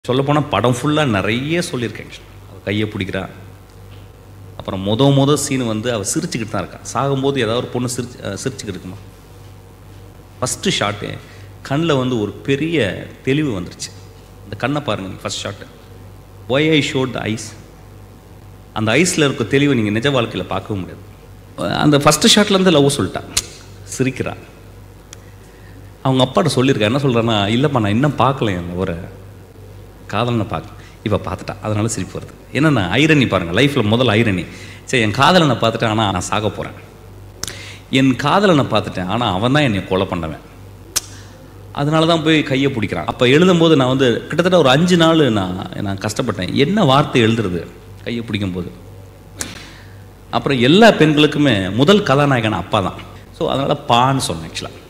சொல்லப்போனால் படம் ஃபுல்லாக நிறைய சொல்லியிருக்கேன் அவள் கையை பிடிக்கிறா அப்புறம் முத முத சீன் வந்து அவள் சிரிச்சுக்கிட்டு தான் இருக்கா சாகும்போது ஏதாவது ஒரு பொண்ணு சிரிச்சு அஹ் சிரிச்சுக்கிட்டு இருக்குமா ஃபஸ்ட்டு ஷாட்டு கண்ணில் வந்து ஒரு பெரிய தெளிவு வந்துருச்சு அந்த கண்ணை பாருங்கள் first shot why I shot the eyes அந்த ஐஸில் இருக்க தெளிவை நீங்கள் நிஜ வாழ்க்கையில் பார்க்கவும் முடியாது அந்த ஃபஸ்ட்டு ஷாட்லேருந்து லவ் சொல்லிட்டா சிரிக்கிறா அவங்க அப்பாட்ட சொல்லியிருக்கா என்ன சொல்கிறேன்னா இல்லைப்பா நான் இன்னும் பார்க்கல என் ஒரு காதலனை பார்க்க இப்போ பார்த்துட்டா அதனால சிரிப்பு வருது என்னென்ன ஐரணி பாருங்கள் லைஃப்பில் முதல் ஐரணி சரி என் காதலனை பார்த்துட்டேன் ஆனால் நான் சாக போகிறேன் என் காதலனை பார்த்துட்டேன் ஆனால் அவன் தான் என்னை கொலை பண்ணவன் அதனால தான் போய் கையை பிடிக்கிறான் அப்போ எழுதும்போது நான் வந்து கிட்டத்தட்ட ஒரு அஞ்சு நாள் நான் நான் கஷ்டப்பட்டேன் என்ன வார்த்தை எழுதுறது கையை பிடிக்கும்போது அப்புறம் எல்லா பெண்களுக்குமே முதல் கதாநாயகன் அப்பா தான் ஸோ அதனால் பான்னு சொன்னேன் ஆக்சுவலாக